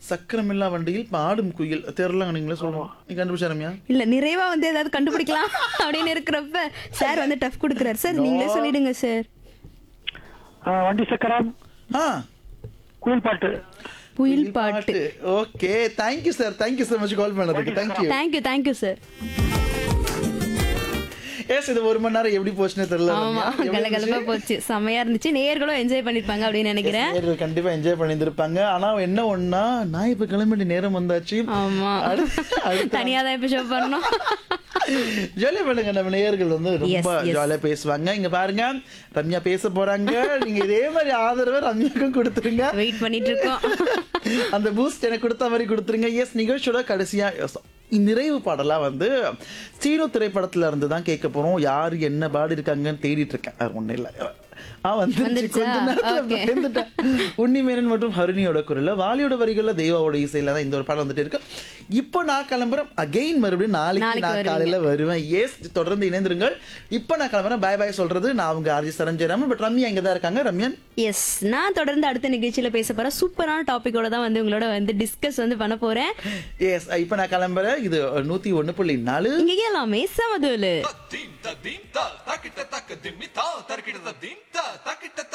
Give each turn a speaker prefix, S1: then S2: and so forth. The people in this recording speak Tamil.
S1: சக்கரமில்லா வண்டியில் பாடும் குயில் தெரியலங்க நீங்களே சொல்லுவோம் நீ கண்டுபிடிச்சா ரம்யா
S2: இல்ல நிறைவா வந்து ஏதாவது கண்டுபிடிக்கலாம் அப்படின்னு இருக்கிறப்ப சார் வந்து டஃப் கொடுக்குறாரு சார் நீங்களே சொல்லிடுங்க சார்
S3: ஆ, வண்டி சக்கரம்
S1: ஆ
S3: குயில் பாட்டு
S2: புயல் பாட்டு
S1: okay thank you sir thank you so much call பண்ணதுக்கு thank you
S2: thank you thank you sir
S1: yes இது ஒரு மணி நேரம் எப்படி போச்சுன்னே தெரியல
S2: ஆமா
S1: ரம்யா. எப்படி
S2: கலகலப்பா
S1: இருந்துச்சு?
S2: போச்சு செமையா இருந்துச்சு நேயர்களும் என்ஜாய் பண்ணிருப்பாங்க அப்படின்னு நினைக்கிறேன்
S1: நேயர்கள் கண்டிப்பா என்ஜாய் பண்ணியிருந்திருப்பாங்க ஆனா என்ன ஒண்ணா நான் இப்ப கிளம்ப வேண்டிய நேரம் வந்தாச்சு
S2: ஆமா
S1: அடுத்து- அடுத்து
S2: தனியா தான் இப்ப ஷோ பண்ணோம்
S1: ஜாலியா பண்ணுங்க நம்ம நேயர்கள் வந்து ரொம்ப
S2: Yes, yes.
S1: ஜாலியா பேசுவாங்க இங்க பாருங்க ரம்யா பேச போறாங்க நீங்க இதே மாதிரி ஆதரவு ரம்யாக்கும் கொடுத்துருங்க
S2: வெயிட் பண்ணிட்டு இருக்கோம்
S1: அந்த பூஸ்ட் எனக்கு கொடுத்த மாதிரி கொடுத்துருங்க எஸ் நிகழ்ச்சியோட கடைசியா yes, நிறைவு பாடலா வந்து சீனோ திரைப்படத்துல இருந்து தான் கேட்க போறோம் யார் என்ன பாடி இருக்காங்கன்னு தேடிட்டு இருக்கேன் அது ஒண்ணும் இல்ல ஆ வந்து
S2: வந்துருச்சா?
S1: கொஞ்ச நேரத்துல
S2: Okay.
S1: பயந்துட்டேன். உன்னிமேனன் மற்றும் ஹரிணியோட குரல்ல வாலியோட வரிகள்ல தெய்வாவோட இசையில தான் இந்த ஒரு பாடம் வந்துட்டு இருக்கு இப்போ நான் கிளம்புறேன் அகைன் மறுபடியும் நாளைக்கு
S2: நாளைக்கு
S1: நான்
S2: வருவீங்க.
S1: காலையில வருவேன் எஸ் தொடர்ந்து இணைந்திருங்கள் இப்போ நான் கிளம்புறேன் பாய் பாய் சொல்றது நான் அவங்க ஆர்ஜி சரஞ்சயராமன் பட் ரம்யா இங்க தான் இருக்காங்க ரம்யன்
S2: எஸ் நான் தொடர்ந்து அடுத்த நிகழ்ச்சியில பேச போறேன் சூப்பரான டாபிக்கோட தான் வந்து உங்களோட வந்து டிஸ்கஸ் வந்து பண்ண போறேன்
S1: எஸ் இப்போ நான் கிளம்புறேன் இது நூத்தி ஒண்ணு புள்ளி நாலு
S2: இங்க எல்லாமே சமதூலு
S4: Dim ta dim ta, takita taka dim ta, tarkita dim ta, takita